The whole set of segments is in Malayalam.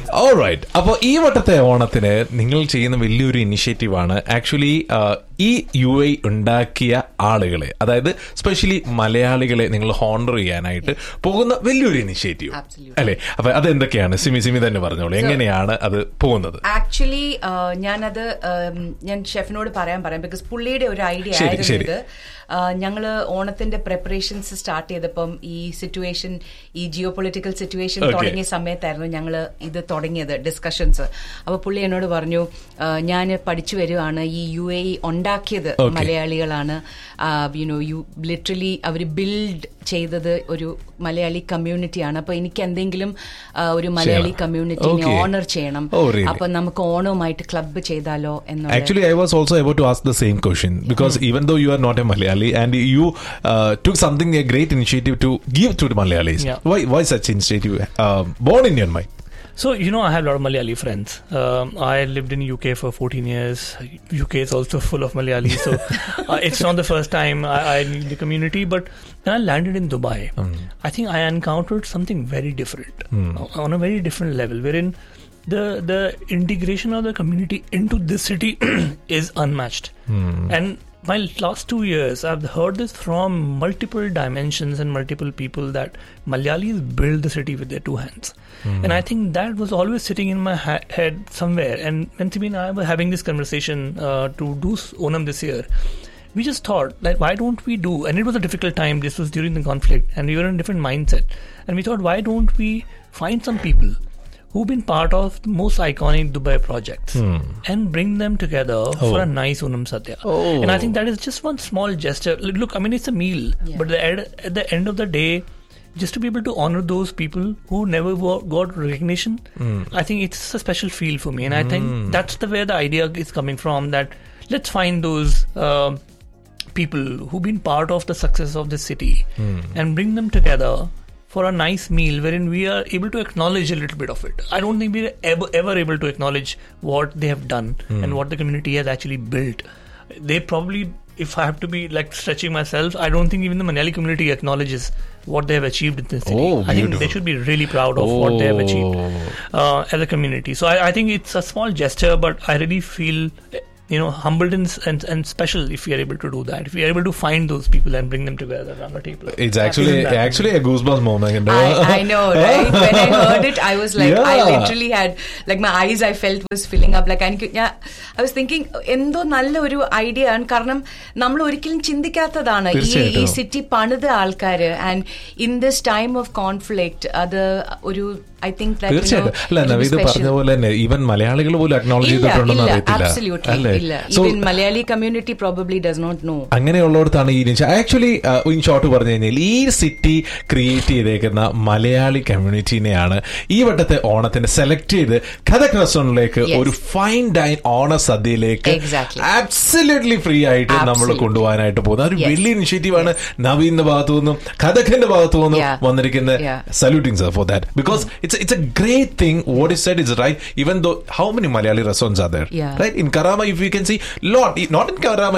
ഓൾറൈറ്റ് അപ്പോൾ ഈ വട്ടത്തെ ഓണത്തിന് നിങ്ങൾ ചെയ്യുന്ന വലിയൊരു ഇനിഷ്യേറ്റീവാണ് ആക്ച്വലി ഈ യു ഐ ഉണ്ടാക്കിയ ആളുകളെ അതായത് സ്പെഷ്യലി മലയാളികളെ നിങ്ങൾ ഹോണർ ചെയ്യാനായിട്ട് പോകുന്ന വലിയൊരു ഇനിഷ്യേറ്റീവ് Absolutely. അല്ലെ അപ്പൊ അത് എന്തൊക്കെയാണ് സിമി സിമി തന്നെ പറഞ്ഞോളൂ എങ്ങനെയാണ് അത് പോകുന്നത് ആക്ച്വലി ഞാനത് ഉം, ഞാൻ ഷെഫിനോട് പറയാൻ പറയാം ബിക്കോസ് പുള്ളിയുടെ ഒരു ഐഡിയ ശരി, ആയിരുന്നു ശരി. ഇത് ആ, ഞങ്ങള് ഓണത്തിന്റെ പ്രിപ്പറേഷൻസ് സ്റ്റാർട്ട് ചെയ്തപ്പം ഈ സിറ്റുവേഷൻ ഈ ജിയോ പൊളിറ്റിക്കൽ സിറ്റുവേഷൻ Okay. തുടങ്ങിയ സമയത്തായിരുന്നു ഞങ്ങൾ ഇത് തുടങ്ങിയത് ഡിസ്കഷൻസ് അപ്പൊ പുള്ളി എന്നോട് പറഞ്ഞു ഞാൻ പഠിച്ചു വരുവാണ് ഈ യു എ ഉണ്ടാക്കിയത് Okay. മലയാളികളാണ് യുനോ യു ലിറ്ററലി അവർ ബിൽഡ് ചെയ്തത് ഒരു മലയാളി കമ്മ്യൂണിറ്റിയാണ് അപ്പൊ എനിക്ക് എന്തെങ്കിലും ആ, ഒരു മലയാളി ചെയ്യണം. കമ്മ്യൂണിറ്റിനെ Okay. ഓണർ ചെയ്യണം Oh, really? അപ്പൊ നമുക്ക് ഓണവുമായിട്ട് ക്ലബ്ബ് ചെയ്താലോ എന്നുള്ള Actually, I was also about to ask the same question because even though you are not a Malayali and you uh, took something a great initiative to give to the Malayalis, Yeah. why why such initiative uh, born in your mind? So you know, I have a lot of Malayali friends. Um, I lived in UK for 14 years. UK is also full of Malayali, so uh, it's not the first time I, I meet the community. But when I landed in Dubai, I think I encountered something very different uh, on a very different level, wherein the the integration of the community into this city is unmatched. And my last two years, I've heard this from multiple dimensions and multiple people that Malayalis build the city with their two hands. And I think that was always sitting in my ha- head somewhere. And when Sibi and I were having this conversation uh, to do s- Onam this year, we just thought like why don't we do and it was a difficult time this was during the conflict and we were in a different mindset and we thought why don't we find some people who've been part of the most iconic Dubai projects and bring them together for a nice Onam Satya. Oh. And I think that is just one small gesture. Look, look, I mean, it's a meal, Yeah. but the ed- at the end of the day, just to be able to honor those people who never wo- got recognition, I think it's a special feel for me. And I think that's the where the idea is coming from that let's find those. um people who've been part of the success of the city and bring them together for a nice meal wherein we are able to acknowledge a little bit of it. I don't think we're ever, ever able to acknowledge what they have done and what the community has actually built. They probably, if I have to be like stretching myself, I don't think even the Malayali community acknowledges what they have achieved in this city. Oh, I think beautiful. they should be really proud of what they have achieved uh, as a community. So I, I think it's a small gesture, but I really feel you know humbled and, and and special if we are able to do that. If we are able to find those people and bring them together around the table. It's actually Isn't that actually a goosebumps moment. I, I know, right? When I heard it, I was like, I Yeah. literally had, like, my eyes I felt was filling up. Like, എനിക്ക് ഞാൻ I was thinking, എന്തോ നല്ല ഒരു ഐഡിയ ആണ് കാരണം നമ്മൾ ഒരിക്കലും ചിന്തിക്കാത്തതാണ് ഈ ഈ തീർച്ചയായിട്ടും. സിറ്റി പണിത ആൾക്കാര് and in this time of conflict അത് ഒരു ഐ തിങ്ക് തീർച്ചയായിട്ടും അല്ല നവീത് പറഞ്ഞ പോലെ തന്നെ ഈവൻ മലയാളികൾ പോലും അക്നോളജ് ഇല്ല ചെയ്തിട്ടുണ്ടെന്ന് ഇല്ല അറിയത്തില്ല absolutely അല്ലേ ഇല്ല so even Malayali community probably does not no അങ്ങനെയുള്ളടത്താണ് ഈ ആക്ച്വലി ഇൻ ഷോർട്ട് പറഞ്ഞു കഴിഞ്ഞാൽ ഈ സിറ്റി ക്രിയേറ്റ് ചെയ്തേക്കുന്ന മലയാളി കമ്മ്യൂണിറ്റീനെയാണ് ഈ വട്ടത്തെ ഓണത്തിന് സെലക്ട് ചെയ്ത് കഥക് റെസ്റ്റോറന്റിലേക്ക് Yes. ഒരു ഫൈൻ ഡൈൻ ഓണ സദ്യയിലേക്ക് Exactly. ആബ്സല്യൂട്ട്ലി ഫ്രീ ആയിട്ട് നമ്മൾ Absolutely. കൊണ്ടുപോകാനായിട്ട് പോകുന്നത് ഒരു Yes. വലിയ ഇനിഷ്യേറ്റീവ് ആണ് നവീന്റെ ഭാഗത്തു നിന്നും കഥക്കിന്റെ ഭാഗത്തു നിന്നും Yeah. വന്നിരിക്കുന്ന Yeah. Saluting sir for that because it's it's a great thing what is said is right even though how many Malayali restaurants are there Yeah. Right in Karama if you can see lot not in Karama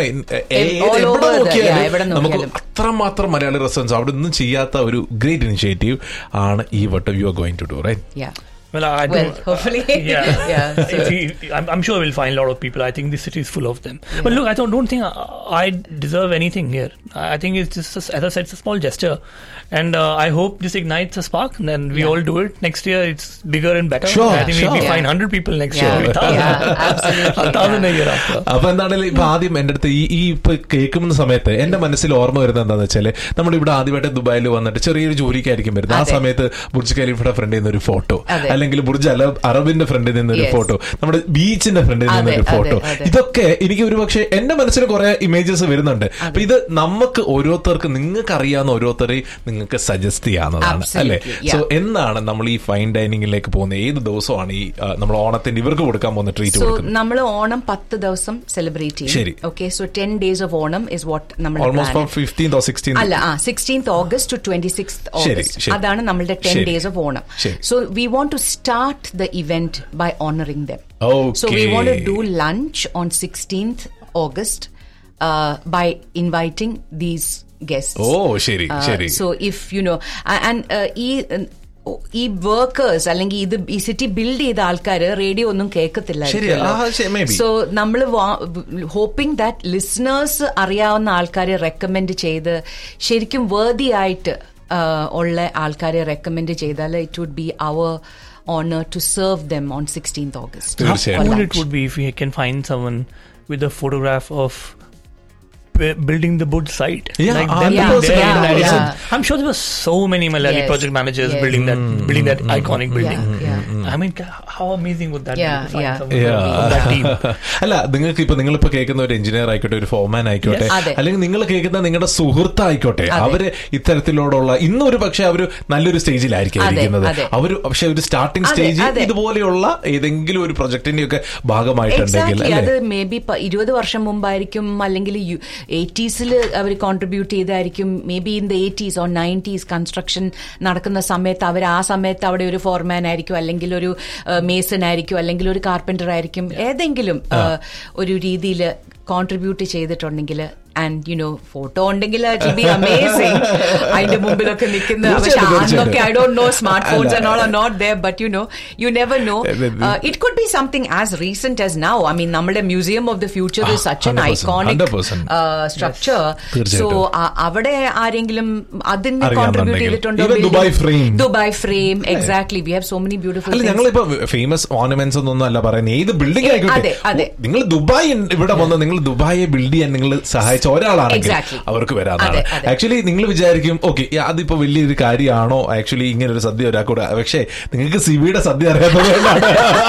all over the- yeah, എവിടെ നമുക്ക് നോക്കിയാലും. അത്രമാത്രം മലയാളി റെസ്റ്റോറൻസ് അവിടെ ഒന്നും ചെയ്യാത്ത ഒരു ഗ്രേറ്റ് ഇനിഷ്യേറ്റീവ് ആണ് ഈ വട്ടം you are going to do right Yeah. Well, I Well, don't, hopefully. yeah. Yeah, so- If we- I'm, I'm sure we'll find a lot of people. I think the city is full of them. But look, I don't, don't think I, I deserve anything here. I think it's just, a- as I said, it's a small gesture, and uh, I hope this ignites a spark. And then we Yeah. all do it next year. It's bigger and better. Sure, I think sure. if we Yeah. find hundred people next Yeah. year, a thousand, Yeah, absolutely. a thousand Yeah. a year after. അപ്പൊ എന്താണെങ്കിലും ഇപ്പൊ ആദ്യം എന്റെ അടുത്ത് ഈ ഈ ഇപ്പൊ കേൾക്കുന്ന സമയത്ത് എന്റെ മനസ്സിൽ ഓർമ്മ വരുന്നത് എന്താന്ന് വെച്ചാല് നമ്മൾ ഇവിടെ ആദ്യമായിട്ട് ദുബായിൽ വന്നിട്ട് ചെറിയൊരു ജോലിക്കായിരിക്കും വരുന്നത് ആ അതെ. സമയത്ത് ബുർജ് ഖലീഫയുടെ ഫ്രണ്ടിൽ നിന്ന് ഒരു ഫോട്ടോ അതെ. അല്ലെങ്കിൽ ബുർജ് അല അറബിന്റെ ഫ്രണ്ടിൽ നിന്ന് ഒരു Yes. ഫോട്ടോ നമ്മുടെ ബീച്ചിന്റെ ഫ്രണ്ടിൽ നിന്ന് അതെ, ഒരു ഫോട്ടോ അതെ, അതെ. ഇതൊക്കെ എനിക്ക് ഒരു പക്ഷേ എന്റെ മനസ്സിൽ കുറെ ഇമേജസ് വരുന്നുണ്ട് അപ്പൊ ഇത് നമുക്ക് ഓരോരുത്തർക്ക് നിങ്ങൾക്ക് അറിയാവുന്ന ഓരോരുത്തരെയും നിങ്ങൾക്ക് സജസ്റ്റ് ചെയ്യാവുന്നതാണ് Absolutely, അല്ലെ yeah. സോ എന്നാണ് നമ്മൾ ഈ ഫൈൻ ഡൈനിങ്ങിലേക്ക് പോകുന്നത് ഏത് ദിവസമാണ് ഈ ആ, നമ്മൾ ഓണത്തിന് ഇവർക്ക് കൊടുക്കാൻ പോകുന്ന ട്രീറ്റ് സോ കൊടുക്കുന്നത് നമ്മൾ ഓണം പത്ത് ദിവസം സെലിബ്രേറ്റ് ശരി. ചെയ്യും okay so ten days of Onam is what നമ്മൾ almost from fifteen or sixteen അല്ല ആ sixteenth August to twenty six ശരി, ഓഗസ്റ്റ് ശരി. അതാണ് നമ്മളുടെ ടെൻ ശരി. ഡേയ്സ് ഓഫ് ഓണം ശരി. So we want to start the event by honouring them so we Okay. Want to do lunch on sixteenth August by inviting these guest ഓ ശരി ശരി so if you know and ഈ uh, ഈ വർക്കേഴ്സ് അല്ലെങ്കിൽ ഇത് ഈ സിറ്റി ബിൽഡ് ചെയ്ത ആൾക്കാർ റേഡിയോ ഒന്നും ശരിയാ. ആ, ശരി, maybe. സോ നമ്മൾ ഹോപ്പിംഗ് ദാറ്റ് ലിസണേഴ്സ് അറിയാവുന്ന ആൾക്കാരെ റെക്കമെൻഡ് ചെയ്ത് ശരിക്കും വേർതി ആയിട്ട് ആ, ഉള്ള ആൾക്കാരെ റെക്കമെൻഡ് ചെയ്താൽ ഇറ്റ് വുഡ് ബി അവർ honour to serve them on sixteenth August തീർച്ചയായും. cool it would be if we can find someone with a photograph of b- building the Bud site. Yeah, like uh, them yeah, being there yeah, in that yeah. essence. I'm sure there were so many Malayali Yes, project managers yes. building that building that iconic building. Yeah, yeah. I mean, ca- how amazing would that Yeah, be to find yeah. someone from that team? അല്ല നിങ്ങൾക്ക് ഇപ്പൊ നിങ്ങളിപ്പോ കേൾക്കുന്ന ഒരു എഞ്ചിനീയർ ആയിക്കോട്ടെ ഒരു ഫോർമാൻ ആയിക്കോട്ടെ Yes. അതെ. അല്ലെങ്കിൽ നിങ്ങൾ കേൾക്കുന്ന നിങ്ങളുടെ സുഹൃത്തായിക്കോട്ടെ അതെ. അവര് ഇത്തരത്തിലോടുള്ള ഇന്നൊരു പക്ഷെ അവര് നല്ലൊരു സ്റ്റേജിലായിരിക്കും അതെ, ഇരിക്കുന്നത് അതെ. അവര് പക്ഷെ ഒരു സ്റ്റാർട്ടിംഗ് അതെ, സ്റ്റേജിൽ അതെ. ഇതുപോലെയുള്ള ഏതെങ്കിലും ഒരു പ്രൊജക്ടിന്റെ ഒക്കെ ഭാഗമായിട്ടുണ്ടെങ്കിൽ Exactly. അത് അല്ലേ മേ ബി ഇരുപത് വർഷം മുമ്പായിരിക്കും അല്ലെങ്കിൽ എയ്റ്റീസിൽ അവർ കോൺട്രിബ്യൂട്ട് ചെയ്തായിരിക്കും maybe in the eighties or nineties construction നടക്കുന്ന സമയത്ത് അവർ ആ സമയത്ത് അവിടെ ഒരു ഫോർമാൻ ആയിരിക്കും അല്ലെങ്കിൽ ഒരു മേസൺ ആയിരിക്കും അല്ലെങ്കിൽ ഒരു കാർപ്പൻറ്റർ ആയിരിക്കും ഏതെങ്കിലും ആ, ഒരു രീതിയിൽ കോൺട്രിബ്യൂട്ട് ചെയ്തിട്ടുണ്ടെങ്കിൽ ആൻഡ് യു നോ ഫോട്ടോ ഉണ്ടെങ്കിൽ ബി അമേസിംഗ് അതിന്റെ മുമ്പിലൊക്കെ നിൽക്കുന്ന പക്ഷെ തീർച്ചയായിട്ടും, അന്നൊക്കെ I don't know smart phones അല്ല. And all are not there but you know you never know അതെ, അതെ. It could be something as recent as now I mean നമ്മുടെ മ്യൂസിയം ഓഫ് ദ ഫ്യൂച്ചർ ആ, is such an 100%, iconic 100%. Structure so തീർച്ചയായിട്ടും. അവിടെ ആരെങ്കിലും അതിന് അറിയാമെന്നുണ്ടെങ്കിൽ. കോൺട്രിബ്യൂട്ട് ചെയ്തിട്ടുണ്ടോ Even Dubai frame. Dubai frame exactly we have so many beautiful അല്ല ഞങ്ങളിപ്പോ ഫേമസ് ഓർണമെന്റ്സ് ഒന്നും അല്ല പറയുന്നത് ഏത് ബിൽഡിംഗ് അതെ, ആയിക്കോട്ടെ അതെ. നിങ്ങൾ ദുബായ് ഇവിടെ വന്ന് നിങ്ങൾ ദുബായെ ബിൽഡ് ചെയ്യാൻ നിങ്ങൾ സഹായിച്ച ഒരാളാണെങ്കിൽ Exactly. അവർക്ക് വരാതാണ് അതെ, അതെ. ആക്ച്വലി നിങ്ങൾ വിചാരിക്കും ഓക്കെ അതിപ്പോ വലിയൊരു കാര്യമാണോ ആക്ച്വലി ഇങ്ങനെ ഒരു സദ്യ ഒരാൾക്കൂടെ പക്ഷേ നിങ്ങൾക്ക് സിബിയുടെ സദ്യ അറിയാത്തതുകൊണ്ടാണ്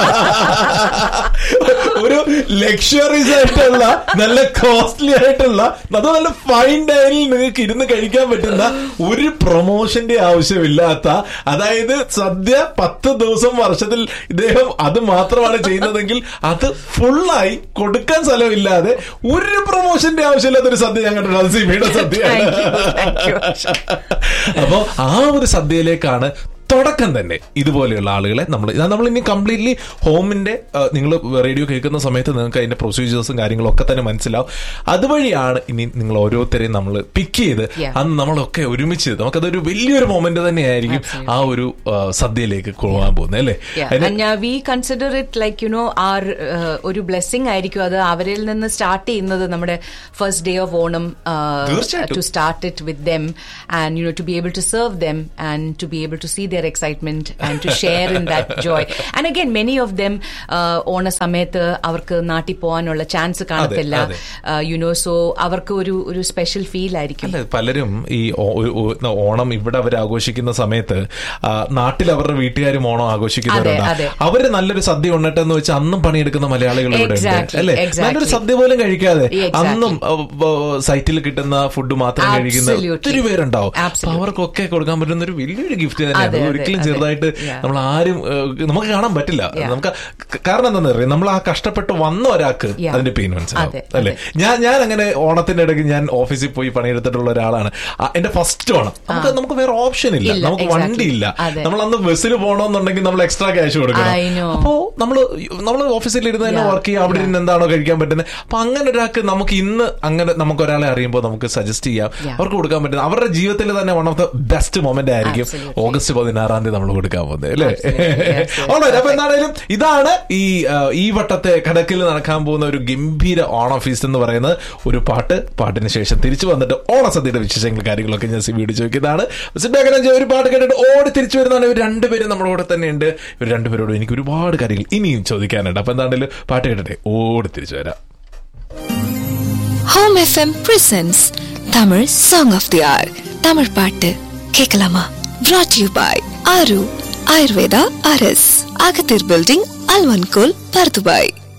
ഒരു ലക്ഷറീസ് ആയിട്ടുള്ള നല്ല കോസ്റ്റ്ലി ആയിട്ടുള്ള അത് നല്ല ഫൈൻ ഡൈനിൽ നിങ്ങൾക്ക് ഇരുന്ന് കഴിക്കാൻ പറ്റുന്ന ഒരു പ്രൊമോഷന്റെ ആവശ്യമില്ലാത്ത അതായത് സദ്യ പത്ത് ദിവസം വർഷത്തിൽ ഇദ്ദേഹം അത് മാത്രമാണ് ചെയ്യുന്നതെങ്കിൽ അത് ഫുള്ളായി കൊടുക്കാൻ സ്ഥലമില്ലാതെ ഒരു പ്രൊമോഷന്റെ ആവശ്യമില്ലാത്ത ഒരു സദ്യ ഞാൻ കണ്ടിട്ടുണ്ട് അത് സിബിയുടെ സദ്യയാണ് Thank you, thank you. അപ്പോ ആ ഒരു സദ്യയിലേക്കാണ് തുടക്കം തന്നെ ഇതുപോലെയുള്ള ആളുകളെ നമ്മൾ നമ്മൾ ഇനി കംപ്ലീറ്റ്ലി ഹോമിന്റെ നിങ്ങൾ റേഡിയോ കേൾക്കുന്ന സമയത്ത് നിങ്ങൾക്ക് അതിന്റെ പ്രൊസീജിയേഴ്സും കാര്യങ്ങളും ഒക്കെ തന്നെ മനസ്സിലാവും അതുവഴിയാണ് ഇനി നിങ്ങൾ ഓരോരുത്തരെയും നമ്മൾ പിക്ക് ചെയ്ത് Yeah. അന്ന് നമ്മളൊക്കെ ഒരുമിച്ച് നമുക്കതൊരു വലിയൊരു മൊമെന്റ് തന്നെയായിരിക്കും ആ ഒരു ആ, സദ്യയിലേക്ക് കൊണ്ടുപോകാൻ പോകുന്നത് അല്ലേ Yeah, അതിന് and uh, we consider it like you know our uh, ഒരു ബ്ലെസ്സിങ് ആയിരിക്കും അത് അവരിൽ നിന്ന് സ്റ്റാർട്ട് ചെയ്യുന്നത് നമ്മുടെ ഫസ്റ്റ് ഡേ ഓഫ് ഓണം തീർച്ചയായിട്ടും. To start it with them and you know to be able to serve them and to be able to see their excitement and to share in that joy and again many of them ഓണ സമയത്ത് അവർക്ക് നാട്ടിൽ പോകാനുള്ള ചാൻസ് കാണത്തില്ല അതെ. യു നോ സോ അവർക്ക് ഒരു ഒരു സ്പെഷ്യൽ ഫീൽ ആയിരിക്കും അല്ല പലരും ഈ ഓ- ഒരു- ഒരു- ഓണം ഇവിടെ അവർ ആഘോഷിക്കുന്ന സമയത്ത് ആ, നാട്ടിൽ അവരുടെ വീട്ടുകാരും ഓണം ആഘോഷിക്കുന്നവരുണ്ട് അതെ, അതെ. അവര് നല്ലൊരു സദ്യ ഉണ്ണിട്ടെന്ന് വെച്ച് അന്നും പണിയെടുക്കുന്ന മലയാളികൾ ഇവിടെ ഉണ്ട് Exactly, അല്ലേ exactly. നല്ലൊരു സദ്യ പോലും കഴിക്കാതെ Exactly. അന്നും സൈറ്റിൽ കിട്ടുന്ന ഫുഡ് മാത്രം കഴിക്കുന്ന Absolutely. ഒത്തിരി പേരുണ്ടാവും അപ്പൊ Absolutely. അവർക്കൊക്കെ കൊടുക്കാൻ പറ്റുന്ന ഒരു വലിയൊരു ഗിഫ്റ്റ് തന്നെയാണ് അതെ, അത് അതെ, ഒരിക്കലും അതെ. ചെറുതായിട്ട് Yeah. നമ്മൾ ആരും ഏഹ്, നമുക്ക് കാണാൻ പറ്റില്ല Yeah. നമുക്ക് ക- കാരണം എന്താണെന്ന് അറിയാം നമ്മൾ ആ കഷ്ടപ്പെട്ട് വന്ന ഒരാൾക്ക് Yeah. അതിന്റെ പെയിൻ മനസ്സിലാവും അതെ, അല്ലേ അതെ. ഞാൻ ഞാൻ അങ്ങനെ ഓണത്തിന്റെ ഇടയ്ക്ക് ഞാൻ ഓഫീസിൽ പോയി പണിയെടുത്തിട്ടുള്ള ഒരാളാണ് ആ, എന്റെ ഫസ്റ്റ് ഓണം നമുക്ക് നമുക്ക് വേറെ ഓപ്ഷൻ ഇല്ല ഇല്ല, നമുക്ക് exactly. വണ്ടി ഇല്ല അതെ. നമ്മൾ അന്ന് ബസ്സിൽ പോകണമെന്നുണ്ടെങ്കിൽ നമ്മൾ എക്സ്ട്രാ ക്യാഷ് കൊടുക്കണം I know. അപ്പോ നമ്മള് നമ്മൾ ഓഫീസിൽ ഇരുന്ന് തന്നെ Yeah, വർക്ക് ചെയ്യുക അവിടെ yeah. ഇരുന്ന് എന്താണോ കഴിക്കാൻ പറ്റുന്നത് അപ്പൊ അങ്ങനെ ഒരാൾക്ക് നമുക്ക് ഇന്ന് അങ്ങനെ നമുക്ക് ഒരാളെ അറിയുമ്പോൾ നമുക്ക് സജസ്റ്റ് ചെയ്യാം Yeah. അവർക്ക് കൊടുക്കാൻ പറ്റുന്ന അവരുടെ ജീവിതത്തിൽ തന്നെ one of the best moment ആയിരിക്കും Absolutely. ഓഗസ്റ്റ് പതിനാറാം തീയതി നമ്മൾ കൊടുക്കാൻ പോകുന്നത് അല്ലേ Absolutely. Yes, yes. Alright, അപ്പൊ എന്താണേലും ഇതാണ് ഈ ആ, ഈ വട്ടത്തെ കടക്കിൽ നടക്കാൻ പോകുന്ന ഒരു ഗംഭീര ഓണം ഫീസ്റ്റ് എന്ന് പറയുന്നത് ഒരു പാട്ട് പാട്ടിന് ശേഷം തിരിച്ചു വന്നിട്ട് ഓണസദ്യയുടെ വിശേഷങ്ങൾ കാര്യങ്ങളൊക്കെ ഞാൻ സി വീഡിയോ ചോദിക്കുന്നതാണ് സിഡാക്കനഞ്ച് ഒരു പാട്ട് കേട്ടിട്ട് ഓടി തിരിച്ചു വരുന്നതാണ് ഇവർ രണ്ടുപേരും നമ്മുടെ കൂടെ തന്നെ ഉണ്ട് ഇവർ രണ്ടുപേരോടും എനിക്ക് ഒരുപാട് കാര്യങ്ങൾ ഇനിയും ചോദിക്കാനുണ്ട് അപ്പൊ എന്താണെങ്കിലും പാട്ട് കേട്ടിട്ടെ ഓടി തിരിച്ചു വരാം home FM presents Tamil song of the hour Tamil பாட்டு கேட்கலாமா brought you by Aaru Ayurveda அரஸ் அகத்தீர் பில்டிங் அல்வன்கோல் பர்துபாய்